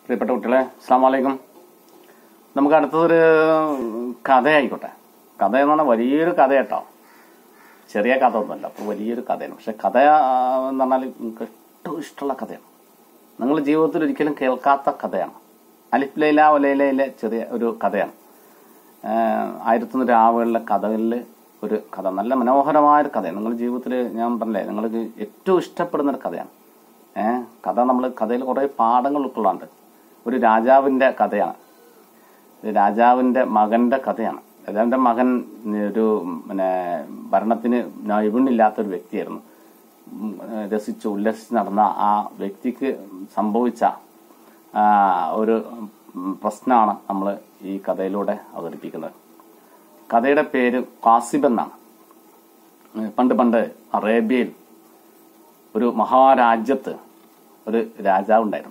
പ്രിയപ്പെട്ട കുട്ടികളെ അസ്സാം വലൈക്കും നമുക്ക് അടുത്തതൊരു കഥയായിക്കോട്ടെ കഥ എന്ന് പറഞ്ഞാൽ വലിയൊരു കഥ കേട്ടോ ചെറിയ കഥ ഒന്നുമല്ല അപ്പോൾ വലിയൊരു കഥയാണ് പക്ഷെ കഥ ആ, എന്ന് പറഞ്ഞാൽ നിങ്ങൾക്ക് ഏറ്റവും ഇഷ്ടമുള്ള കഥയാണ് നിങ്ങൾ ജീവിതത്തിൽ ഒരിക്കലും കേൾക്കാത്ത കഥയാണ് അലിഫ് ലൈല ഒലയിലയിലെ ചെറിയ ഒരു കഥയാണ് ആയിരത്തൊന്ന് രാവുകളിലെ കഥകളിൽ ഒരു കഥ നല്ല മനോഹരമായ ഒരു കഥയാണ് നിങ്ങൾ ജീവിതത്തിൽ ഞാൻ പറഞ്ഞില്ലേ നിങ്ങൾക്ക് ഏറ്റവും ഇഷ്ടപ്പെടുന്ന ഒരു കഥയാണ് ഏഹ് കഥ നമ്മൾ കഥയിൽ കുറേ പാഠങ്ങൾ ഉൾക്കൊള്ളാണ്ട് ഒരു രാജാവിൻ്റെ കഥയാണ് ഒരു രാജാവിൻ്റെ മകൻ്റെ കഥയാണ് രാജാവിൻ്റെ മകൻ ഒരു പിന്നെ ഭരണത്തിന് നൈപുണ്യമില്ലാത്ത ഒരു വ്യക്തിയായിരുന്നു ഉം, രസിച്ച് ഉല്ലസിച്ച് നടന്ന ആ വ്യക്തിക്ക് സംഭവിച്ച ആ, ഒരു ഉം, പ്രശ്നമാണ് നമ്മൾ ഈ കഥയിലൂടെ അവതരിപ്പിക്കുന്നത് കഥയുടെ പേര് കാസിബ് എന്നാണ് ഉം, പണ്ട് പണ്ട് അറേബ്യയിൽ ഒരു മഹാരാജ്യത്ത് ഒരു രാജാവുണ്ടായിരുന്നു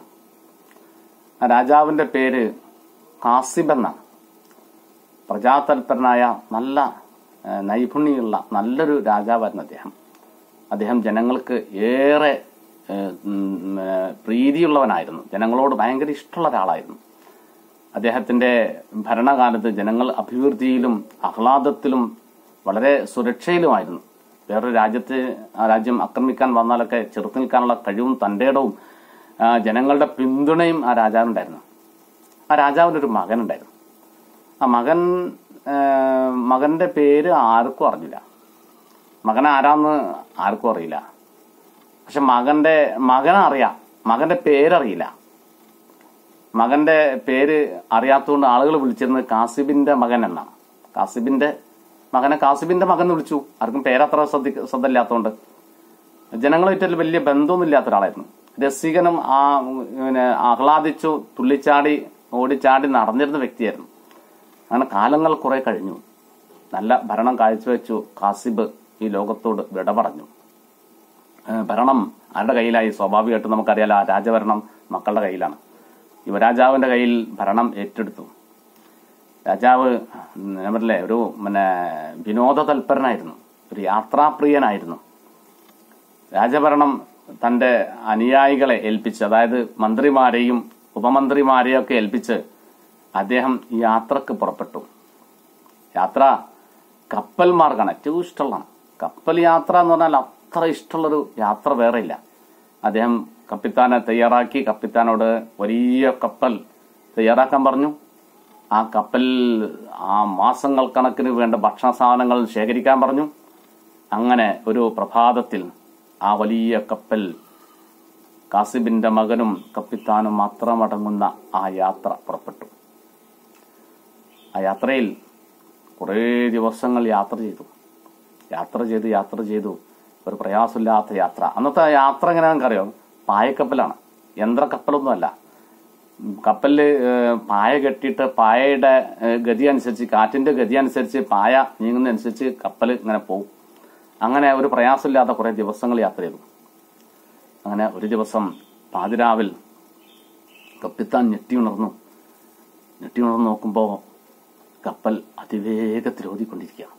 ആ രാജാവിന്റെ പേര് കാസിബ് എന്നാണ് പ്രജാതൽപരനായ നല്ല ആ, നൈപുണ്യമുള്ള നല്ലൊരു രാജാവായിരുന്നു അദ്ദേഹം അദ്ദേഹം ജനങ്ങൾക്ക് ഏറെ ഏ, ഉം, ഏ, പ്രീതിയുള്ളവനായിരുന്നു ജനങ്ങളോട് ഭയങ്കര ഇഷ്ടമുള്ള ഒരാളായിരുന്നു അദ്ദേഹത്തിന്റെ ഭരണകാലത്ത് ജനങ്ങൾ അഭിവൃദ്ധിയിലും ആഹ്ലാദത്തിലും വളരെ സുരക്ഷയിലുമായിരുന്നു വേറൊരു രാജ്യത്ത് ആ രാജ്യം ആക്രമിക്കാൻ വന്നാലൊക്കെ ചെറുത്തു നിൽക്കാനുള്ള കഴിവും തന്റേടവും ആ, ജനങ്ങളുടെ പിന്തുണയും ആ രാജാവിനുണ്ടായിരുന്നു ആ രാജാവിന് ഒരു മകനുണ്ടായിരുന്നു ആ മകൻ ആ, മകന്റെ പേര് ആർക്കും അറിഞ്ഞില്ല മകൻ ആരാന്ന് ആർക്കും അറിയില്ല പക്ഷെ മകന്റെ മകനെ അറിയാം മകന്റെ പേരറിയില്ല മകന്റെ പേര് അറിയാത്തതുകൊണ്ട് ആളുകൾ വിളിച്ചിരുന്നത് കാസിബിന്റെ മകൻ എന്നാണ് കാസിബിന്റെ മകനെ കാസിബിന്റെ മകൻ എന്ന് വിളിച്ചു ആർക്കും പേരത്ര ശ്രദ്ധ ശ്രദ്ധയില്ലാത്തതുകൊണ്ട് ജനങ്ങളുമായിട്ട് വലിയ ബന്ധമൊന്നും ഇല്ലാത്ത ഒരാളായിരുന്നു രസികനും ആ പിന്നെ ആഹ്ലാദിച്ചു തുള്ളിച്ചാടി ഓടിച്ചാടി നടന്നിരുന്ന വ്യക്തിയായിരുന്നു അങ്ങനെ കാലങ്ങൾ കുറെ കഴിഞ്ഞു നല്ല ഭരണം കാഴ്ചവെച്ചു കാസിബ് ഈ ലോകത്തോട് വിട പറഞ്ഞു ഏഹ് ഭരണം ആരുടെ കയ്യിലായി സ്വാഭാവികമായിട്ടും നമുക്കറിയാലോ ആ രാജഭരണം മക്കളുടെ കയ്യിലാണ് യുവരാജാവിന്റെ കയ്യിൽ ഭരണം ഏറ്റെടുത്തു രാജാവ് ഞാൻ പറഞ്ഞില്ലേ ഒരു പിന്നെ വിനോദ തൽപരനായിരുന്നു ഒരു യാത്രാപ്രിയനായിരുന്നു രാജഭരണം തന്റെ അനുയായികളെ ഏൽപ്പിച്ച് അതായത് മന്ത്രിമാരെയും ഉപമന്ത്രിമാരെയും ഒക്കെ ഏൽപ്പിച്ച് അദ്ദേഹം ഈ യാത്രക്ക് പുറപ്പെട്ടു യാത്ര കപ്പൽ മാർഗമാണ് ഏറ്റവും ഇഷ്ടമുള്ളതാണ് കപ്പൽ യാത്ര എന്ന് പറഞ്ഞാൽ അത്ര ഇഷ്ടമുള്ളൊരു യാത്ര വേറെ ഇല്ല അദ്ദേഹം കപ്പിത്താനെ തയ്യാറാക്കി കപ്പിത്താനോട് വലിയ കപ്പൽ തയ്യാറാക്കാൻ പറഞ്ഞു ആ കപ്പൽ ആ മാസങ്ങൾ കണക്കിന് വേണ്ട ഭക്ഷണ സാധനങ്ങൾ ശേഖരിക്കാൻ പറഞ്ഞു അങ്ങനെ ഒരു പ്രഭാതത്തിൽ ആ വലിയ കപ്പൽ കാസിബിന്റെ മകനും കപ്പിത്താനും മാത്രം അടങ്ങുന്ന ആ യാത്ര പുറപ്പെട്ടു ആ യാത്രയിൽ കുറേ ദിവസങ്ങൾ യാത്ര ചെയ്തു യാത്ര ചെയ്ത് യാത്ര ചെയ്തു ഒരു പ്രയാസമില്ലാത്ത യാത്ര അന്നത്തെ യാത്ര എങ്ങനെയാണെന്ന് അറിയോ പായക്കപ്പലാണ് യന്ത്രക്കപ്പലൊന്നുമല്ല ഉം, കപ്പലില് ഏഹ്, പായ കെട്ടിയിട്ട് പായയുടെ ഏഹ്, ഗതി അനുസരിച്ച് കാറ്റിന്റെ ഗതി അനുസരിച്ച് പായ നീങ്ങുന്നതനുസരിച്ച് കപ്പൽ ഇങ്ങനെ പോകും അങ്ങനെ ഒരു പ്രയാസമില്ലാത്ത കുറെ ദിവസങ്ങൾ യാത്ര ചെയ്തു അങ്ങനെ ഒരു ദിവസം പാതിരാവിൽ കപ്പിത്താൻ ഞെട്ടി ഉണർന്നു ഞെട്ടി ഉണർന്ന് നോക്കുമ്പോൾ കപ്പൽ അതിവേഗത്തിൽ ഓടിക്കൊണ്ടിരിക്കുകയാണ്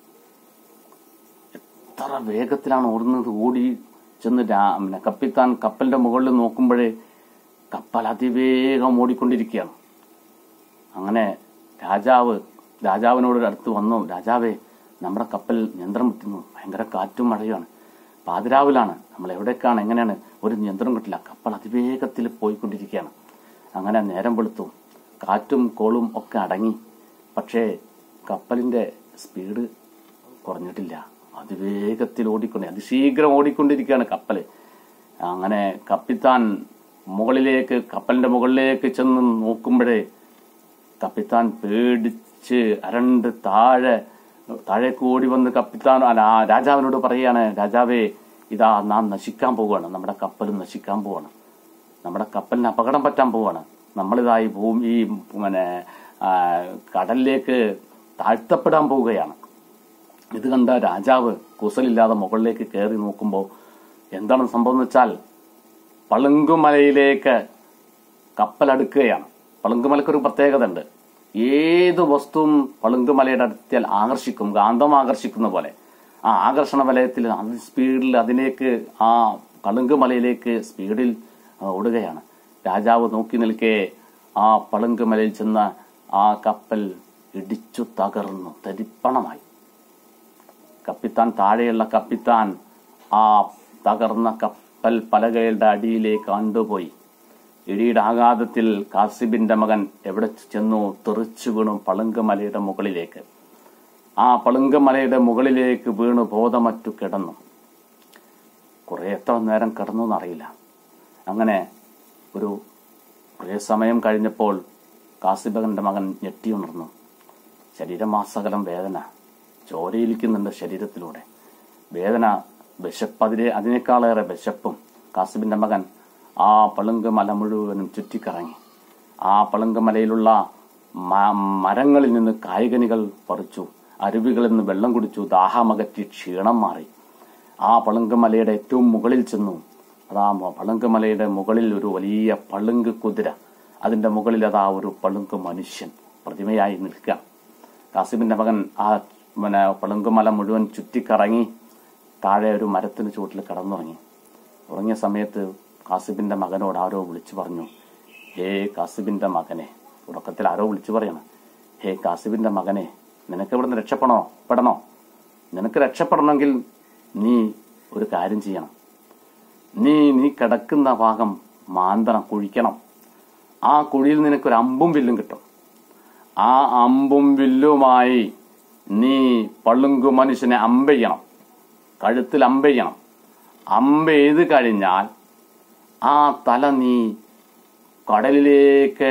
എത്ര വേഗത്തിലാണ് ഓടുന്നത് ഓടി ചെന്ന് രാ- പിന്നെ കപ്പിത്താൻ കപ്പലിന്റെ മുകളിൽ നോക്കുമ്പോഴേ കപ്പൽ അതിവേഗം ഓടിക്കൊണ്ടിരിക്കുകയാണ് അങ്ങനെ രാജാവ് രാജാവിനോട് അടുത്ത് വന്നു രാജാവേ നമ്മുടെ കപ്പൽ നിയന്ത്രണം വിട്ടുന്നു ഭയങ്കര കാറ്റും മഴയാണ് പാതിരാവിലാണ് നമ്മൾ എവിടേക്കാണ് എങ്ങനെയാണ് ഒരു നിയന്ത്രണം കിട്ടില്ല കപ്പൽ അതിവേഗത്തിൽ പോയിക്കൊണ്ടിരിക്കുകയാണ് അങ്ങനെ നേരം വെളുത്തു കാറ്റും കോളും ഒക്കെ അടങ്ങി പക്ഷേ കപ്പലിന്റെ സ്പീഡ് കുറഞ്ഞിട്ടില്ല അതിവേഗത്തിൽ ഓടിക്കൊണ്ട് അതിശീഘ്രം ഓടിക്കൊണ്ടിരിക്കുകയാണ് കപ്പൽ അങ്ങനെ കപ്പിത്താൻ മുകളിലേക്ക് കപ്പലിന്റെ മുകളിലേക്ക് ചെന്ന് നോക്കുമ്പോഴേ കപ്പിത്താൻ പേടിച്ച് അരണ്ട് താഴെ താഴേക്ക് ഓടി വന്ന് കപ്പിത്താൻ അല്ല ആ രാജാവിനോട് പറയാണ് രാജാവേ ഇതാ നാം നശിക്കാൻ പോവുകയാണ് നമ്മുടെ കപ്പൽ നശിക്കാൻ പോവാണ് നമ്മുടെ കപ്പലിന് അപകടം പറ്റാൻ പോവാണ് നമ്മളിതായി ഭൂമി ഈ പിന്നെ ആ, കടലിലേക്ക് താഴ്ത്തപ്പെടാൻ പോവുകയാണ് ഇത് കണ്ട രാജാവ് കുസലില്ലാതെ മുകളിലേക്ക് കയറി നോക്കുമ്പോൾ എന്താണ് സംഭവം എന്ന് വെച്ചാൽ പളുങ്കുമലയിലേക്ക് കപ്പലടുക്കുകയാണ് പളുങ്കുമലയ്ക്ക് ഒരു പ്രത്യേകത ഉണ്ട് ഏത് വസ്തുവും പളുങ്കുമലയുടെ അടുത്താൽ ആകർഷിക്കും കാന്തം ആകർഷിക്കുന്ന പോലെ ആ ആകർഷണ വലയത്തിൽ അത് സ്പീഡിൽ അതിലേക്ക് ആ പളുങ്കുമലയിലേക്ക് സ്പീഡിൽ ആ, ഓടുകയാണ് രാജാവ് നോക്കി നിൽക്കെ ആ പളുങ്കുമലയിൽ ചെന്ന ആ കപ്പൽ ഇടിച്ചു തകർന്നു തരിപ്പണമായി കപ്പിത്താൻ താഴെയുള്ള കപ്പിത്താൻ ആ തകർന്ന കപ്പൽ പലകയുടെ അടിയിലേക്ക് കണ്ടുപോയി ഇടിയുടെ ആഘാതത്തിൽ കാസിബിന്റെ മകൻ എവിടെ ചെന്നു തെറിച്ചു വീണു പളുങ്കുമലയുടെ മുകളിലേക്ക് ആ പളുങ്കുമലയുടെ മുകളിലേക്ക് വീണു ബോധമറ്റു കിടന്നു കുറെ എത്ര നേരം കിടന്നു എന്നറിയില്ല അങ്ങനെ ഒരു കുറേ സമയം കഴിഞ്ഞപ്പോൾ കാസിബകന്റെ മകൻ ഞെട്ടിയുണർന്നു ശരീരമാസകലം വേദന ചോരയിലിക്കുന്നുണ്ട് ശരീരത്തിലൂടെ വേദന വിശപ്പ് അതിനെ അതിനേക്കാളേറെ വിശപ്പും കാസിബിന്റെ മകൻ ആ പളുങ്ക് മല മുഴുവനും ചുറ്റിക്കറങ്ങി ആ പളുങ്ക് മലയിലുള്ള മ- മരങ്ങളിൽ നിന്ന് കായ്കനികൾ പറിച്ചു അരുവികളിൽ നിന്ന് വെള്ളം കുടിച്ചു ദാഹമകറ്റി ക്ഷീണം മാറി ആ പളുങ്ക് മലയുടെ ഏറ്റവും മുകളിൽ ചെന്നു അതാ മ- പളുങ്ക് മലയുടെ മുകളിൽ ഒരു വലിയ പളുങ്ക് കുതിര അതിന്റെ മുകളിൽ അതാ ഒരു പളുങ്ക് മനുഷ്യൻ പ്രതിമയായി നിൽക്കുക കാസിമിന്റെ മകൻ ആ പിന്നെ പളുങ്കുമല മുഴുവൻ ചുറ്റിക്കറങ്ങി താഴെ ഒരു മരത്തിന് ചുവട്ടിൽ കിടന്നുറങ്ങി ഉറങ്ങിയ സമയത്ത് കാസിബിന്റെ മകനോട് ആരോ വിളിച്ചു പറഞ്ഞു ഹേ കാസിബിന്റെ മകനെ ഉറക്കത്തിൽ ആരോ വിളിച്ചു പറയണം ഹേ കാസിബിന്റെ മകനെ നിനക്ക് ഇവിടുന്ന് രക്ഷപ്പെടണോ പെടണോ നിനക്ക് രക്ഷപ്പെടണമെങ്കിൽ നീ ഒരു കാര്യം ചെയ്യണം നീ നീ കിടക്കുന്ന ഭാഗം മാന്തണം കുഴിക്കണം ആ കുഴിയിൽ നിനക്കൊരു അമ്പും വില്ലും കിട്ടും ആ അമ്പും വില്ലുമായി നീ പളുങ്കു മനുഷ്യനെ അമ്പെയ്യണം കഴുത്തിൽ അമ്പെയ്യണം അമ്പെയ്ത് കഴിഞ്ഞാൽ ആ തല നീ കടലിലേക്ക്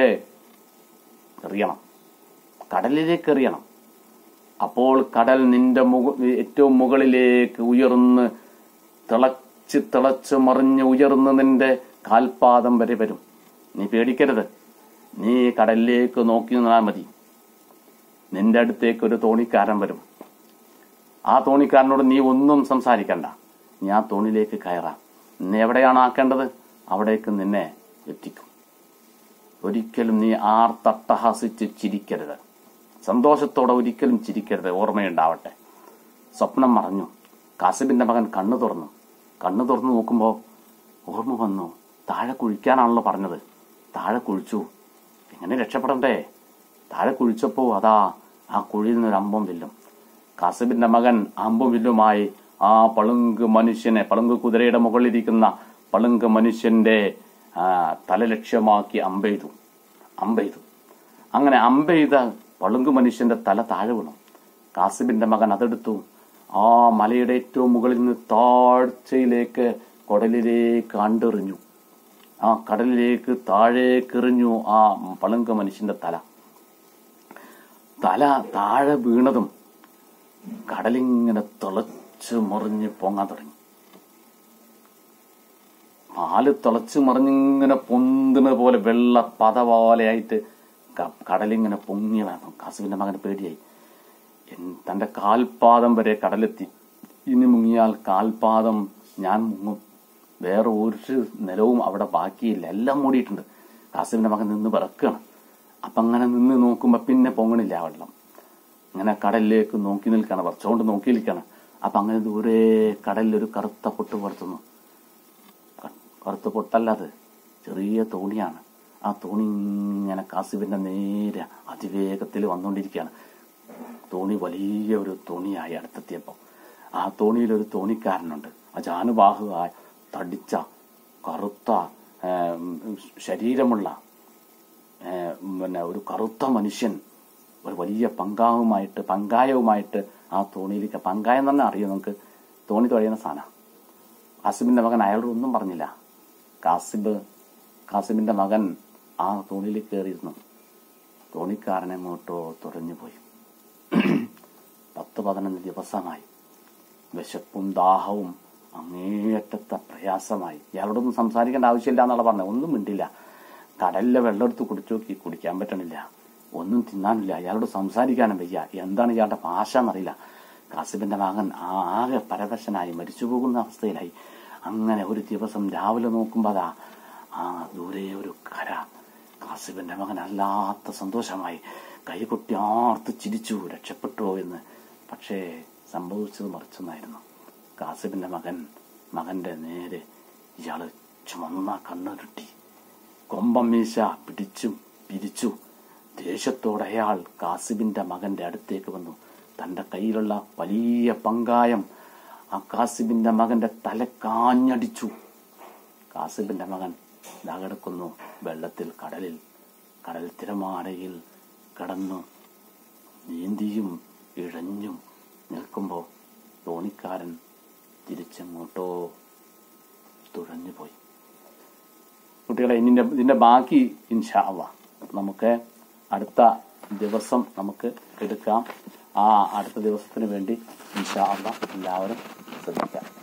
എറിയണം കടലിലേക്ക് എറിയണം അപ്പോൾ കടൽ നിന്റെ മുക ഏറ്റവും മുകളിലേക്ക് ഉയർന്ന് തിളച്ച് തിളച്ച് മറിഞ്ഞ് ഉയർന്ന് നിന്റെ കാൽപാദം വരെ വരും നീ പേടിക്കരുത് നീ കടലിലേക്ക് നോക്കി നിന്നാൽ മതി നിന്റെ അടുത്തേക്ക് ഒരു തോണിക്കാരൻ വരും ആ തോണിക്കാരനോട് നീ ഒന്നും സംസാരിക്കണ്ട നീ ആ തോണിയിലേക്ക് കയറാം നിന്നെ എവിടെയാണ് ആക്കേണ്ടത് അവിടേക്ക് നിന്നെ എത്തിക്കും ഒരിക്കലും നീ ആർത്തട്ടഹസിച്ച് ചിരിക്കരുത് സന്തോഷത്തോടെ ഒരിക്കലും ചിരിക്കരുത് ഓർമ്മയുണ്ടാവട്ടെ സ്വപ്നം മറഞ്ഞു കാസിബിന്റെ മകൻ കണ്ണു തുറന്നു കണ്ണു തുറന്നു നോക്കുമ്പോൾ ഓർമ്മ വന്നു താഴെ കുഴിക്കാനാണല്ലോ പറഞ്ഞത് താഴെ കുഴിച്ചു എങ്ങനെ രക്ഷപ്പെടണ്ടേ താഴെ കുഴിച്ചപ്പോ അതാ ആ കുഴിയിൽ നിന്നൊരു അമ്പം വില്ലും കാസിബിന്റെ മകൻ അമ്പും വില്ലുമായി ആ പളുങ്ക് മനുഷ്യനെ പളുങ്ക് കുതിരയുടെ മുകളിലിരിക്കുന്ന പളുങ്ക് മനുഷ്യന്റെ ആ, തല ലക്ഷ്യമാക്കി അമ്പെയ്തു അമ്പെയ്തു അങ്ങനെ അമ്പെയ്ത പളുങ്ക് മനുഷ്യന്റെ തല താഴെ വീണു കാസിബിന്റെ മകൻ അതെടുത്തു ആ മലയുടെ ഏറ്റവും മുകളിൽ നിന്ന് താഴ്ചയിലേക്ക് കുടലിലേക്ക് അണ്ടെറിഞ്ഞു ആ കടലിലേക്ക് താഴേക്കെറിഞ്ഞു ആ പളുങ്ക് മനുഷ്യന്റെ തല തല താഴെ വീണതും കടലിങ്ങനെ തിളച്ച് മറിഞ്ഞ് പൊങ്ങാൻ തുടങ്ങി പാല് തിളച്ച് മറിഞ്ഞിങ്ങനെ പൊന്തുന്ന പോലെ വെള്ള പത പോലെയായിട്ട് ക- കടലിങ്ങനെ പൊങ്ങി വേണം കാസുവിന്റെ മകന് പേടിയായി എൻ- തന്റെ കാൽപാദം വരെ കടലെത്തി ഇനി മുങ്ങിയാൽ കാൽപാദം ഞാൻ മുങ്ങും വേറെ ഒരു നിലവും അവിടെ ബാക്കിയില്ല എല്ലാം മൂടിയിട്ടുണ്ട് കാസിമിന്റെ മകൻ നിന്ന് വിറക്കുകയാണ് അപ്പൊ അങ്ങനെ നിന്ന് നോക്കുമ്പോ പിന്നെ പൊങ്ങണില്ല ആ വെള്ളം അങ്ങനെ കടലിലേക്ക് നോക്കി നിൽക്കണം വിറച്ചുകൊണ്ട് നോക്കി നിൽക്കണം അപ്പൊ അങ്ങനെ ദൂരെ കടലിൽ ഒരു കറുത്ത പൊട്ട് പുറത്തുന്നു ക- കറുത്ത പൊട്ടല്ല അത് ചെറിയ തോണിയാണ് ആ തോണി ഇങ്ങനെ കാസിബിന്റെ നേരെ അതിവേഗത്തിൽ വന്നുകൊണ്ടിരിക്കുകയാണ് തോണി വലിയ ഒരു തോണിയായി അടുത്തെത്തിയപ്പോൾ ആ തോണിയിൽ ഒരു തോണിക്കാരനുണ്ട് അജാനുബാഹുവായ തടിച്ച കറുത്ത ഏം, ശരീരമുള്ള ഏം, പിന്നെ ഒരു കറുത്ത മനുഷ്യൻ ഒരു വലിയ പങ്കാവുമായിട്ട് പങ്കായവുമായിട്ട് ആ തോണിയിലേക്ക് പങ്കായം തന്നെ അറിയും നമുക്ക് തോണി തുഴയുന്ന സാധനം കാസിബിന്റെ മകൻ അയാളോട് ഒന്നും പറഞ്ഞില്ല കാസിബ് കാസിബിന്റെ മകൻ ആ തോണിയിൽ കയറിയിരുന്നു തോണിക്കാരൻ എങ്ങോട്ടോ തുറഞ്ഞു പോയി പത്ത് പതിനൊന്ന് ദിവസമായി വിശപ്പും ദാഹവും അങ്ങേയറ്റത്തെ പ്രയാസമായി ഇയാളോടൊന്നും സംസാരിക്കേണ്ട ആവശ്യമില്ല എന്നുള്ള പറഞ്ഞത് ഒന്നും മിണ്ടില്ല കടലിലെ വെള്ളം എടുത്ത് കുടിച്ചു നോക്കി കുടിക്കാൻ പറ്റണില്ല ഒന്നും തിന്നാനില്ല ഇയാളോട് സംസാരിക്കാനും വയ്യ എന്താണ് ഇയാളുടെ ഭാഷ എന്നറിയില്ല കാസിബിന്റെ മകൻ ആകെ പരവശനായി മരിച്ചു പോകുന്ന അവസ്ഥയിലായി അങ്ങനെ ഒരു ദിവസം രാവിലെ നോക്കുമ്പോ അതാ ആ ദൂരെ ഒരു കര കാസിബിന്റെ മകൻ അല്ലാത്ത സന്തോഷമായി കൈകൊട്ടി ആർത്ത് ചിരിച്ചു രക്ഷപ്പെട്ടോ എന്ന് പക്ഷേ സംഭവിച്ചത് മറിച്ചൊന്നായിരുന്നു കാസിബിന്റെ മകൻ മകന്റെ നേരെ ഇയാള് ചുമന്ന കണ്ണുരുട്ടി കൊമ്പം മീശ പിടിച്ചും പിരിച്ചു ദേഷ്യത്തോടെ അയാൾ കാസിബിന്റെ മകന്റെ അടുത്തേക്ക് വന്നു തന്റെ കയ്യിലുള്ള വലിയ പങ്കായം ആ കാസിബിന്റെ മകന്റെ തലക്കാഞ്ഞടിച്ചു കാസിബിന്റെ മകൻ ദാകിടക്കുന്നു വെള്ളത്തിൽ കടലിൽ കടൽ തിരമാലയിൽ കടന്നു നീന്തിയും ഇഴഞ്ഞും നിൽക്കുമ്പോൾ തോണിക്കാരൻ തിരിച്ചെങ്ങോട്ടോ തുഴഞ്ഞുപോയി കുട്ടികളെ ഇതിന്റെ ഇതിന്റെ ബാക്കി ഇൻഷാ അള്ളാ നമുക്ക് അടുത്ത ദിവസം നമുക്ക് എടുക്കാം ആ അടുത്ത ദിവസത്തിന് വേണ്ടി ഇൻഷാ അള്ളാ എല്ലാവരും ശ്രദ്ധിക്കാം